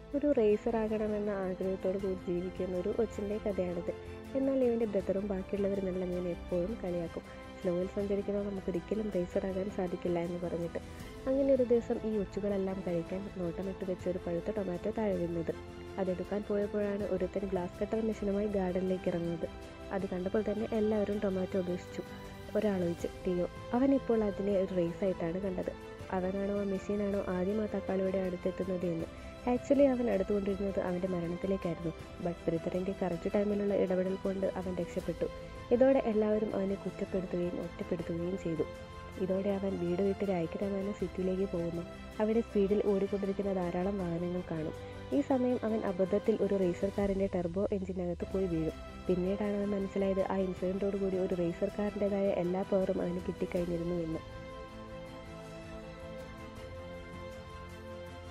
ഒരു റേസർ ആകണമെന്ന ആഗ്രഹത്തോടു കൂടി ജീവിക്കുന്ന ഒരു കൊച്ചിൻ്റെ കഥയാണിത് എന്നാൽ ഇവൻ്റെ ബ്രദറും ബാക്കിയുള്ളവരുമെല്ലാം ഇങ്ങനെ എപ്പോഴും കളിയാക്കും സ്ലോയിൽ സഞ്ചരിക്കുന്ന നമുക്ക് ഒരിക്കലും റേസർ ആകാൻ സാധിക്കില്ല എന്ന് പറഞ്ഞിട്ട് അങ്ങനെ ഒരു ദിവസം ഈ ഒച്ചുകളെല്ലാം കഴിക്കാൻ നോട്ടമിട്ട് വെച്ച ഒരു പഴുത്ത ടൊമാറ്റോ താഴെ വീഴുന്നത് അതെടുക്കാൻ പോയപ്പോഴാണ് ഒരുത്തൻ ഗ്ലാസ് കട്ടർ മെഷീനുമായി ഗാർഡനിലേക്ക് ഇറങ്ങുന്നത് അത് കണ്ടപ്പോൾ തന്നെ എല്ലാവരും ടൊമാറ്റോ ഉപേക്ഷിച്ചു ഒരാളൊഴിച്ച് ടിയോ അവൻ ഇപ്പോൾ അതിനെ ഒരു റേസ് ആയിട്ടാണ് കണ്ടത് അവനാണോ ആ മെഷീനാണോ ആദ്യം ആ തക്കാളിയുടെ അടുത്തെത്തുന്നത് എന്ന് ആക്ച്വലി അവൻ അടുത്തുകൊണ്ടിരുന്നത് അവൻ്റെ മരണത്തിലേക്കായിരുന്നു ബട്ട് ബ്രിദറിൻ്റെ കറക്റ്റ് ടൈമിലുള്ള ഇടപെടൽ കൊണ്ട് അവൻ രക്ഷപ്പെട്ടു ഇതോടെ എല്ലാവരും അവനെ കുറ്റപ്പെടുത്തുകയും ഒറ്റപ്പെടുത്തുകയും ചെയ്തു ഇതോടെ അവൻ വീട് വിട്ട് രായ്ക്കരമാന സിറ്റിയിലേക്ക് പോകുന്നു അവിടെ സ്പീഡിൽ ഓടിക്കൊണ്ടിരിക്കുന്ന ധാരാളം വാഹനങ്ങൾ കാണും ഈ സമയം അവൻ അബദ്ധത്തിൽ ഒരു റേസർ കാറിൻ്റെ ടെർബോ എഞ്ചിനകത്ത് പോയി വീഴും പിന്നീടാണ് അവൻ മനസ്സിലായത് ആ ഇൻസിഡൻറ്റോടുകൂടി ഒരു റേസർ കാറിൻ്റെതായ എല്ലാ പവറും അവന് കിട്ടിക്കഴിഞ്ഞിരുന്നു എന്ന്